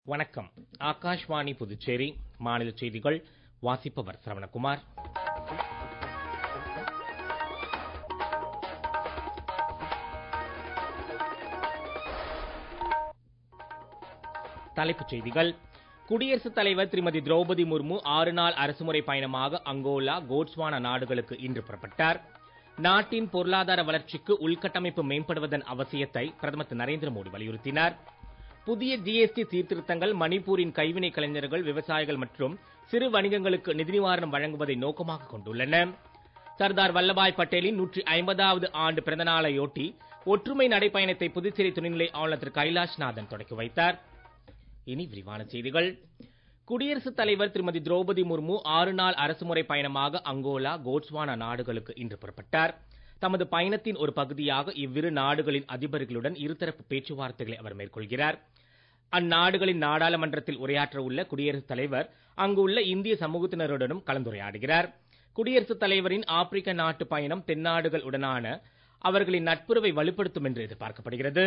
வணக்கம் ஆகாஷ்வாணி புதுச்சேரி மாநில செய்திகள் வாசிப்பவர் சரவணகுமார் தலைப்புச் செய்திகள் குடியரசுத் தலைவர் திருமதி திரௌபதி முர்மு ஆறு நாள் அரசுமுறை பயணமாக அங்கோலா கோட்ஸ்வானா நாடுகளுக்கு இன்று புறப்பட்டார் நாட்டின் பொருளாதார வளர்ச்சிக்கு உள்கட்டமைப்பு மேம்படுவதன் அவசியத்தை பிரதமர் திரு நரேந்திர மோடி வலியுறுத்தினார் புதிய ஜிஎஸ்டி சீர்திருத்தங்கள் மணிப்பூரின் கைவினை கலைஞர்கள் விவசாயிகள் மற்றும் சிறு வணிகங்களுக்கு நிதி நிவாரணம் வழங்குவதை நோக்கமாக கொண்டுள்ளன சர்தார் வல்லபாய் பட்டேலின் நூற்றி ஐம்பதாவது ஆண்டு பிறந்த நாளையொட்டி ஒற்றுமை நடைப்பயணத்தை புதுச்சேரி துணைநிலை ஆளுநர் திரு கைலாஷ்நாதன் தொடக்கி வைத்தார் இனி விரிவான செய்திகள் குடியரசுத் தலைவர் திருமதி திரௌபதி முர்மு ஆறு நாள் அரசுமுறை பயணமாக அங்கோலா கோட்ஸ்வானா நாடுகளுக்கு இன்று புறப்பட்டார் தமது பயணத்தின் ஒரு பகுதியாக இவ்விரு நாடுகளின் அதிபர்களுடன் இருதரப்பு பேச்சுவார்த்தைகளை அவர் மேற்கொள்கிறார் அந்நாடுகளின் நாடாளுமன்றத்தில் உரையாற்ற உள்ள குடியரசுத் தலைவர் அங்குள்ள இந்திய சமூகத்தினருடனும் கலந்துரையாடுகிறார் குடியரசுத் தலைவரின் ஆப்பிரிக்க நாட்டு பயணம் தென்னாடுகள் உடனான அவர்களின் நட்புறவை வலுப்படுத்தும் என்று எதிர்பார்க்கப்படுகிறது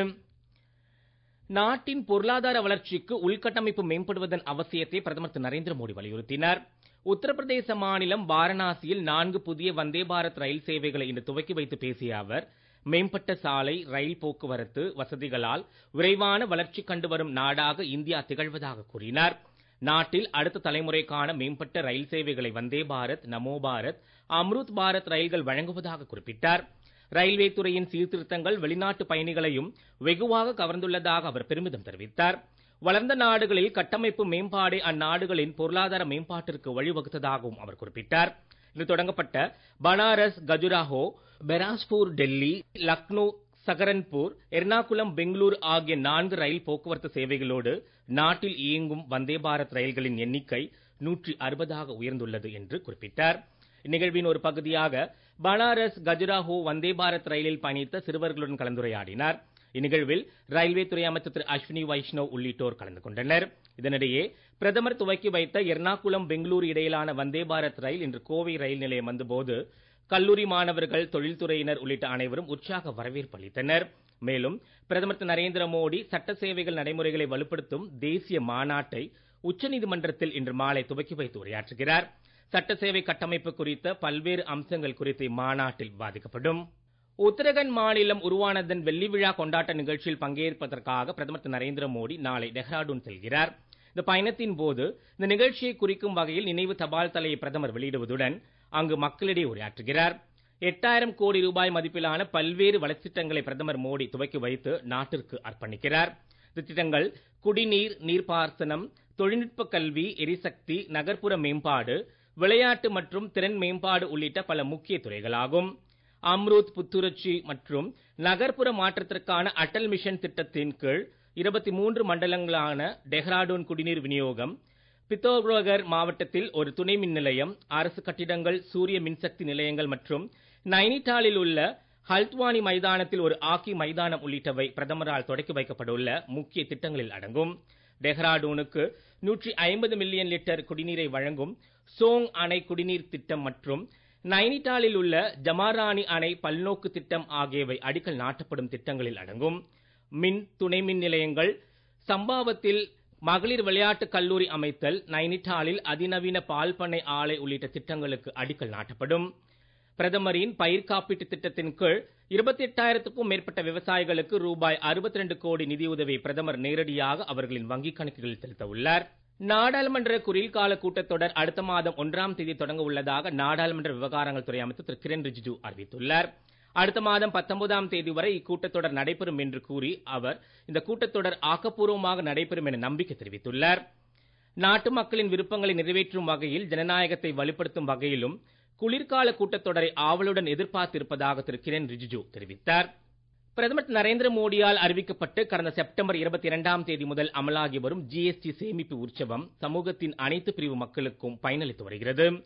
நாட்டின் பொருளாதார வளர்ச்சிக்கு உள்கட்டமைப்பு மேம்படுவதன் அவசியத்தை பிரதமர் திரு நரேந்திர மோடி வலியுறுத்தினார் உத்தரப்பிரதேச மாநிலம் வாரணாசியில் நான்கு புதிய வந்தே பாரத் ரயில் சேவைகளை இன்று துவக்கி வைத்து பேசிய அவர் மேம்பட்ட சாலை ரயில் போக்குவரத்து வசதிகளால் விரைவான வளர்ச்சி கண்டு வரும் நாடாக இந்தியா திகழ்வதாக கூறினார் நாட்டில் அடுத்த தலைமுறைக்கான மேம்பட்ட ரயில் சேவைகளை வந்தே பாரத் நமோ பாரத் அம்ருத் பாரத் ரயில்கள் வழங்குவதாக குறிப்பிட்டார் ரயில்வே துறையின் சீர்திருத்தங்கள் வெளிநாட்டு பயணிகளையும் வெகுவாக கவர்ந்துள்ளதாக அவர் பெருமிதம் தெரிவித்தார் வளர்ந்த நாடுகளில் கட்டமைப்பு மேம்பாடே அந்நாடுகளின் பொருளாதார மேம்பாட்டிற்கு வழிவகுத்ததாகவும் அவர் குறிப்பிட்டார் இன்று தொடங்கப்பட்ட பனாரஸ் கஜுராஹோ பெராஸ்பூர் டெல்லி லக்னோ சகரன்பூர் எர்ணாகுளம் பெங்களூர் ஆகிய நான்கு ரயில் போக்குவரத்து சேவைகளோடு நாட்டில் இயங்கும் வந்தே பாரத் ரயில்களின் எண்ணிக்கை நூற்றி அறுபதாக உயர்ந்துள்ளது என்று குறிப்பிட்டார் இந்நிகழ்வின் ஒரு பகுதியாக பனாரஸ் கஜுராஹோ வந்தே பாரத் ரயிலில் பயணித்த சிறுவர்களுடன் கலந்துரையாடினார் இந்நிகழ்வில் ரயில்வே துறை அமைச்சர் திரு அஸ்வினி வைஷ்ணவ் உள்ளிட்டோர் கலந்து கொண்டனர் இதனிடையே பிரதமர் துவக்கி வைத்த எர்ணாகுளம் பெங்களூரு இடையிலான வந்தே பாரத் ரயில் இன்று கோவை ரயில் நிலையம் வந்தபோது கல்லூரி மாணவர்கள் தொழில்துறையினர் உள்ளிட்ட அனைவரும் உற்சாக வரவேற்பு அளித்தனர் மேலும் பிரதமர் திரு நரேந்திர மோடி சட்ட சேவைகள் நடைமுறைகளை வலுப்படுத்தும் தேசிய மாநாட்டை உச்சநீதிமன்றத்தில் இன்று மாலை துவக்கி வைத்து உரையாற்றுகிறார் சட்ட சேவை கட்டமைப்பு குறித்த பல்வேறு அம்சங்கள் குறித்து இம்மாநாட்டில் விவாதிக்கப்படும் உத்தரகண்ட் மாநிலம் உருவானதன் வெள்ளி விழா கொண்டாட்ட நிகழ்ச்சியில் பங்கேற்பதற்காக பிரதமர் திரு நரேந்திர மோடி நாளை டெஹ்ராடூன் செல்கிறார் இந்த பயணத்தின் போது இந்த நிகழ்ச்சியை குறிக்கும் வகையில் நினைவு தபால் தலையை பிரதமர் வெளியிடுவதுடன் அங்கு மக்களிடையே உரையாற்றுகிறார் எட்டாயிரம் கோடி ரூபாய் மதிப்பிலான பல்வேறு வளர்ச்சித் பிரதமர் மோடி துவக்கி வைத்து நாட்டிற்கு அர்ப்பணிக்கிறார் இந்த திட்டங்கள் குடிநீர் நீர்ப்பாசனம் தொழில்நுட்ப கல்வி எரிசக்தி நகர்ப்புற மேம்பாடு விளையாட்டு மற்றும் திறன் மேம்பாடு உள்ளிட்ட பல முக்கிய துறைகளாகும் அம்ரூத் புத்துணர்ச்சி மற்றும் நகர்ப்புற மாற்றத்திற்கான அட்டல் மிஷன் திட்டத்தின் கீழ் இருபத்தி மூன்று மண்டலங்களான டெஹ்ராடூன் குடிநீர் விநியோகம் பித்தோர்கர் மாவட்டத்தில் ஒரு துணை மின் நிலையம் அரசு கட்டிடங்கள் சூரிய மின்சக்தி நிலையங்கள் மற்றும் நைனிடாலில் உள்ள ஹல்த்வானி மைதானத்தில் ஒரு ஆக்கி மைதானம் உள்ளிட்டவை பிரதமரால் தொடக்கி வைக்கப்பட்டுள்ள முக்கிய திட்டங்களில் அடங்கும் டெஹ்ராடூனுக்கு நூற்றி ஐம்பது மில்லியன் லிட்டர் குடிநீரை வழங்கும் சோங் அணை குடிநீர் திட்டம் மற்றும் நைனிடாலில் உள்ள ஜமாராணி அணை பல்நோக்கு திட்டம் ஆகியவை அடிக்கல் நாட்டப்படும் திட்டங்களில் அடங்கும் மின் துணை மின் நிலையங்கள் சம்பாவத்தில் மகளிர் விளையாட்டு கல்லூரி அமைத்தல் நைனிடாலில் அதிநவீன பால் பண்ணை ஆலை உள்ளிட்ட திட்டங்களுக்கு அடிக்கல் நாட்டப்படும் பிரதமரின் பயிர் காப்பீட்டு திட்டத்தின் கீழ் இருபத்தி எட்டாயிரத்துக்கும் மேற்பட்ட விவசாயிகளுக்கு ரூபாய் அறுபத்தி ரெண்டு கோடி நிதியுதவி பிரதமர் நேரடியாக அவர்களின் வங்கிக் கணக்குகளில் செலுத்த உள்ளார் நாடாளுமன்ற குளிர்கால கூட்டத்தொடர் அடுத்த மாதம் ஒன்றாம் தேதி தொடங்க உள்ளதாக நாடாளுமன்ற விவகாரங்கள் துறை அமைச்சர் திரு கிரண் ரிஜிஜு அறிவித்துள்ளார் அடுத்த மாதம் பத்தொன்பதாம் தேதி வரை இக்கூட்டத்தொடர் நடைபெறும் என்று கூறி அவர் இந்த கூட்டத்தொடர் ஆக்கப்பூர்வமாக நடைபெறும் என நம்பிக்கை தெரிவித்துள்ளார் நாட்டு மக்களின் விருப்பங்களை நிறைவேற்றும் வகையில் ஜனநாயகத்தை வலுப்படுத்தும் வகையிலும் குளிர்கால கூட்டத்தொடரை ஆவலுடன் எதிர்பார்த்திருப்பதாக திரு கிரண் ரிஜிஜு தெரிவித்தார் பிரதமர் நரேந்திர மோடியால் அறிவிக்கப்பட்டு கடந்த செப்டம்பர் இருபத்தி இரண்டாம் தேதி முதல் அமலாகி வரும் ஜிஎஸ்டி சேமிப்பு உற்சவம் சமூகத்தின் அனைத்து பிரிவு மக்களுக்கும் பயனளித்து வருகிறது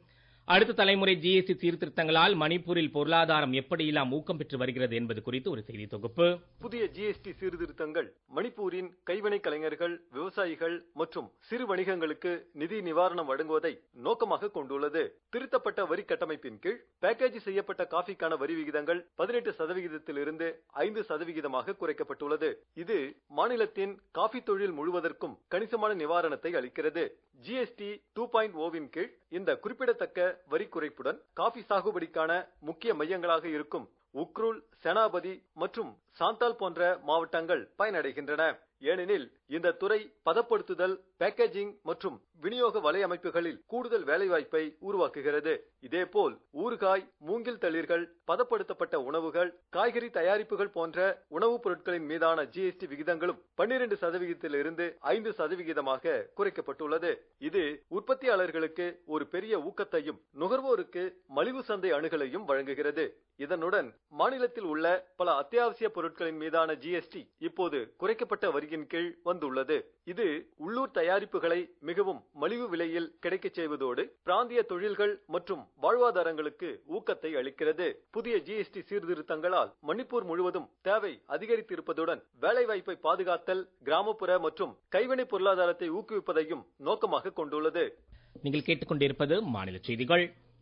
அடுத்த தலைமுறை ஜிஎஸ்டி சீர்திருத்தங்களால் மணிப்பூரில் பொருளாதாரம் எப்படியெல்லாம் ஊக்கம் பெற்று வருகிறது என்பது குறித்து ஒரு செய்தி தொகுப்பு புதிய ஜிஎஸ்டி சீர்திருத்தங்கள் மணிப்பூரின் கைவினை கலைஞர்கள் விவசாயிகள் மற்றும் சிறு வணிகங்களுக்கு நிதி நிவாரணம் வழங்குவதை நோக்கமாக கொண்டுள்ளது திருத்தப்பட்ட வரி கட்டமைப்பின் கீழ் பேக்கேஜ் செய்யப்பட்ட காஃபிக்கான வரி விகிதங்கள் பதினெட்டு சதவிகிதத்திலிருந்து ஐந்து சதவிகிதமாக குறைக்கப்பட்டுள்ளது இது மாநிலத்தின் காஃபி தொழில் முழுவதற்கும் கணிசமான நிவாரணத்தை அளிக்கிறது ஜிஎஸ்டி டூ பாயிண்ட் ஓவின் கீழ் இந்த குறிப்பிடத்தக்க வரி குறைப்புடன் காஃபி சாகுபடிக்கான முக்கிய மையங்களாக இருக்கும் உக்ருல் செனாபதி மற்றும் சாந்தால் போன்ற மாவட்டங்கள் பயனடைகின்றன ஏனெனில் இந்த துறை பதப்படுத்துதல் பேக்கேஜிங் மற்றும் விநியோக வலையமைப்புகளில் கூடுதல் வேலைவாய்ப்பை உருவாக்குகிறது இதேபோல் ஊறுகாய் மூங்கில் தளிர்கள் பதப்படுத்தப்பட்ட உணவுகள் காய்கறி தயாரிப்புகள் போன்ற உணவுப் பொருட்களின் மீதான ஜிஎஸ்டி விகிதங்களும் பன்னிரண்டு சதவிகிதத்திலிருந்து ஐந்து சதவிகிதமாக குறைக்கப்பட்டுள்ளது இது உற்பத்தியாளர்களுக்கு ஒரு பெரிய ஊக்கத்தையும் நுகர்வோருக்கு மலிவு சந்தை அணுகலையும் வழங்குகிறது இதனுடன் மாநிலத்தில் உள்ள பல அத்தியாவசிய பொருட்களின் மீதான ஜிஎஸ்டி இப்போது குறைக்கப்பட்ட வரியின் கீழ் வந்துள்ளது இது உள்ளூர் தயாரிப்புகளை மிகவும் மலிவு விலையில் கிடைக்கச் செய்வதோடு பிராந்திய தொழில்கள் மற்றும் வாழ்வாதாரங்களுக்கு ஊக்கத்தை அளிக்கிறது புதிய ஜிஎஸ்டி சீர்திருத்தங்களால் மணிப்பூர் முழுவதும் தேவை அதிகரித்திருப்பதுடன் வேலைவாய்ப்பை பாதுகாத்தல் கிராமப்புற மற்றும் கைவினை பொருளாதாரத்தை ஊக்குவிப்பதையும் நோக்கமாக கொண்டுள்ளது நீங்கள் கேட்டுக்கொண்டிருப்பது மாநில செய்திகள்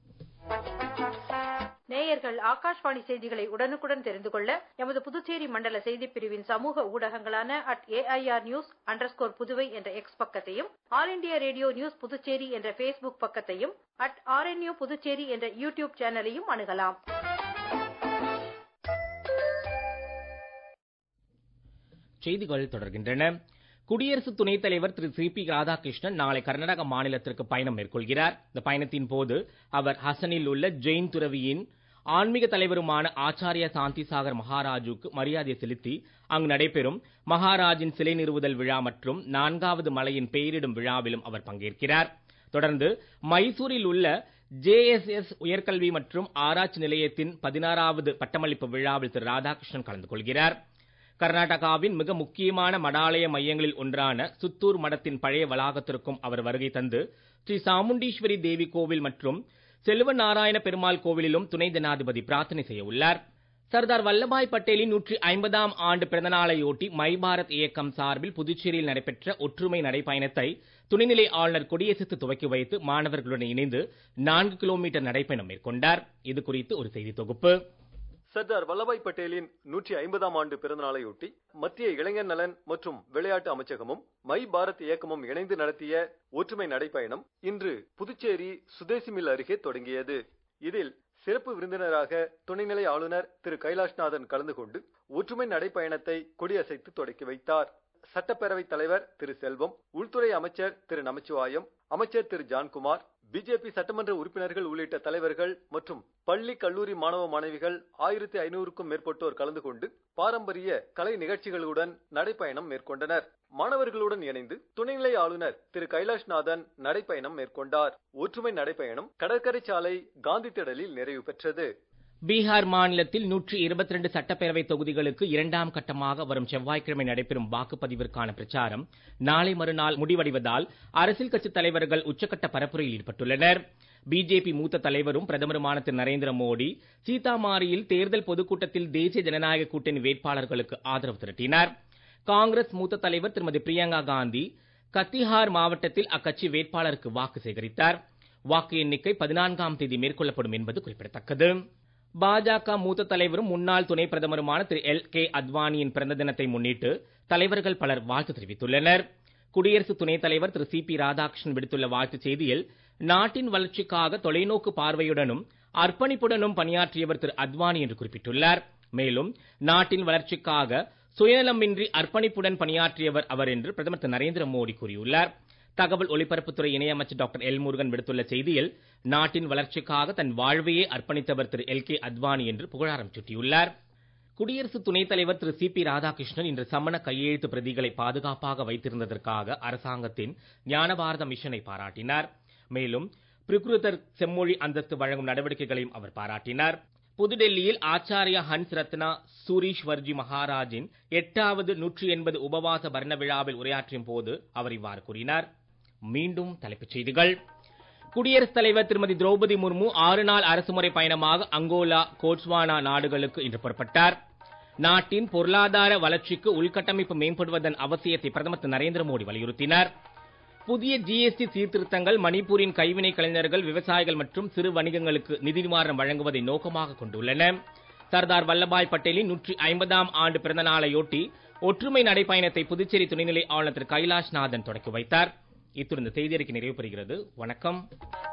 நேயர்கள் ஆகாஷ்வாணி செய்திகளை உடனுக்குடன் தெரிந்து கொள்ள எமது புதுச்சேரி மண்டல செய்திப் பிரிவின் சமூக ஊடகங்களான at AIR news underscore Puduvai என்ற எக்ஸ் பக்கத்தையும் All India Radio News Puducherry என்ற ஃபேஸ்புக் பக்கத்தையும் அட் ஆர்என்யூ புதுச்சேரி என்ற யூடியூப் சேனலையும் அணுகலாம் செய்திகள் தொடர்கின்றன குடியரசு துணைத் தலைவர் திரு சி பி ராதாகிருஷ்ணன் நாளை கர்நாடக மாநிலத்திற்கு பயணம் மேற்கொள்கிறார் இந்த பயணத்தின் போது அவர் ஹசனில் உள்ள ஜெயின் துறவியின் ஆன்மீக தலைவருமான ஆச்சாரிய சாந்தி சாகர் மகாராஜுக்கு மரியாதை செலுத்தி அங்கு நடைபெறும் மகாராஜின் சிலை நிறுவுதல் விழா மற்றும் நான்காவது மலையின் பெயரிடும் விழாவிலும் அவர் பங்கேற்கிறார் தொடர்ந்து மைசூரில் உள்ள ஜேஎஸ்எஸ் உயர்கல்வி மற்றும் ஆராய்ச்சி நிலையத்தின் பதினாறாவது பட்டமளிப்பு விழாவில் திரு ராதாகிருஷ்ணன் கலந்து கொள்கிறார் கர்நாடகாவின் மிக முக்கியமான மடாலய மையங்களில் ஒன்றான சுத்தூர் மடத்தின் பழைய வளாகத்திற்கும் அவர் வருகை தந்து ஸ்ரீ சாமுண்டீஸ்வரி தேவி கோவில் மற்றும் செல்வ நாராயண பெருமாள் கோவிலிலும் துணை ஜனாதிபதி பிரார்த்தனை செய்ய உள்ளார் சர்தார் வல்லபாய் பட்டேலின் நூற்றி ஐம்பதாம் ஆண்டு பிறந்தநாளையொட்டி மை பாரத் இயக்கம் சார்பில் புதுச்சேரியில் நடைபெற்ற ஒற்றுமை நடைப்பயணத்தை துணைநிலை ஆளுநர் கொடியசைத்து துவக்கி வைத்து மாணவர்களுடன் இணைந்து நான்கு கிலோமீட்டர் நடைப்பயணம் மேற்கொண்டார் இது குறித்து ஒரு செய்தி தொகுப்பு சர்தார் வல்லபாய் பட்டேலின் நூற்றி ஐம்பதாம் ஆண்டு பிறந்த நாளையொட்டி மத்திய இளைஞர் நலன் மற்றும் விளையாட்டு அமைச்சகமும் மை பாரத் இயக்கமும் இணைந்து நடத்திய ஒற்றுமை நடைப்பயணம் இன்று புதுச்சேரி சுதேசி மில் அருகே தொடங்கியது இதில் சிறப்பு விருந்தினராக துணைநிலை ஆளுநர் திரு கைலாஷ்நாதன் கலந்து கொண்டு ஒற்றுமை நடைப்பயணத்தை கொடியசைத்து தொடக்கி வைத்தார் சட்டப்பேரவைத் தலைவர் திரு செல்வம் உள்துறை அமைச்சர் திரு நமச்சிவாயம் அமைச்சர் திரு ஜான்குமார் பிஜேபி சட்டமன்ற உறுப்பினர்கள் உள்ளிட்ட தலைவர்கள் மற்றும் பள்ளி கல்லூரி மாணவ மாணவிகள் ஆயிரத்தி ஐநூறுக்கும் மேற்பட்டோர் கலந்து கொண்டு பாரம்பரிய கலை நிகழ்ச்சிகளுடன் நடைப்பயணம் மேற்கொண்டனர் மாணவர்களுடன் இணைந்து துணைநிலை ஆளுநர் திரு கைலாஷ்நாதன் நடைப்பயணம் மேற்கொண்டார் ஒற்றுமை நடைப்பயணம் கடற்கரை சாலை காந்தி திடலில் நிறைவு பெற்றது பீகார் மாநிலத்தில் நூற்றி இருபத்தி ரெண்டு சட்டப்பேரவை தொகுதிகளுக்கு இரண்டாம் கட்டமாக வரும் செவ்வாய்க்கிழமை நடைபெறும் வாக்குப்பதிவிற்கான பிரச்சாரம் நாளை மறுநாள் முடிவடைவதால் அரசியல் கட்சித் தலைவர்கள் உச்சக்கட்ட பரப்புரையில் ஈடுபட்டுள்ளனர் பிஜேபி மூத்த தலைவரும் பிரதமருமான திரு நரேந்திர மோடி சீதாமாரியில் தேர்தல் பொதுக்கூட்டத்தில் தேசிய ஜனநாயக கூட்டணி வேட்பாளர்களுக்கு ஆதரவு திரட்டினார் காங்கிரஸ் மூத்த தலைவர் திருமதி பிரியங்கா காந்தி கத்திஹார் மாவட்டத்தில் அக்கட்சி வேட்பாளருக்கு வாக்கு சேகரித்தார் வாக்கு எண்ணிக்கை பதினான்காம் தேதி மேற்கொள்ளப்படும் என்பது குறிப்பிடத்தக்கது பாஜக மூத்த தலைவரும் முன்னாள் துணை பிரதமருமான திரு எல் கே அத்வானியின் பிறந்த தினத்தை முன்னிட்டு தலைவர்கள் பலர் வாழ்த்து தெரிவித்துள்ளனர் குடியரசு துணைத் தலைவர் திரு சி பி ராதாகிருஷ்ணன் விடுத்துள்ள வாழ்த்துச் செய்தியில் நாட்டின் வளர்ச்சிக்காக தொலைநோக்கு பார்வையுடனும் அர்ப்பணிப்புடனும் பணியாற்றியவர் திரு அத்வானி என்று குறிப்பிட்டுள்ளார் மேலும் நாட்டின் வளர்ச்சிக்காக சுயநலமின்றி அர்ப்பணிப்புடன் பணியாற்றியவர் அவர் என்று பிரதமர் திரு நரேந்திர மோடி கூறியுள்ளார் தகவல் ஒலிபரப்புத்துறை இணையமைச்சர் டாக்டர் எல் முருகன் விடுத்துள்ள செய்தியில் நாட்டின் வளர்ச்சிக்காக தன் வாழ்வையே அர்ப்பணித்தவர் திரு எல் கே அத்வானி என்று புகழாரம் சூட்டியுள்ளார் குடியரசு துணைத் தலைவர் திரு சி பி ராதாகிருஷ்ணன் இன்று சமண கையெழுத்து பிரதிகளை பாதுகாப்பாக வைத்திருந்ததற்காக அரசாங்கத்தின் ஞானபாரத மிஷனை பாராட்டினார் மேலும் பிரிகுருதர் செம்மொழி அந்தஸ்து வழங்கும் நடவடிக்கைகளையும் அவர் பாராட்டினார் புதுடெல்லியில் ஆச்சாரியா ஹன்ஸ் ரத்னா சூரீஸ்வர்ஜி மகாராஜின் எட்டாவது நூற்றி எண்பது உபவாச வர்ண விழாவில் உரையாற்றும் போது அவர் இவ்வாறு கூறினார் மீண்டும் தலைப்புச் செய்திகள் குடியரசுத் தலைவர் திருமதி திரௌபதி முர்மு ஆறு நாள் அரசுமுறை பயணமாக அங்கோலா கோட்ஸ்வானா நாடுகளுக்கு இன்று புறப்பட்டார் நாட்டின் பொருளாதார வளர்ச்சிக்கு உள்கட்டமைப்பு மேம்படுவதன் அவசியத்தை பிரதமர் திரு நரேந்திர மோடி வலியுறுத்தினார் புதிய ஜிஎஸ்டி சீர்திருத்தங்கள் மணிப்பூரின் கைவினை கலைஞர்கள் விவசாயிகள் மற்றும் சிறு வணிகங்களுக்கு நிதி நிவாரணம் வழங்குவதை நோக்கமாக கொண்டுள்ளன சர்தார் வல்லபாய் பட்டேலின் நூற்றி ஐம்பதாம் ஆண்டு பிறந்த நாளையொட்டி ஒற்றுமை நடைப்பயணத்தை புதுச்சேரி துணைநிலை ஆளுநர் திரு கைலாஷ்நாதன் தொடக்கி வைத்தார் இத்துடன் இந்த செய்தியறிக்கை நிறைவு பெறுகிறது வணக்கம்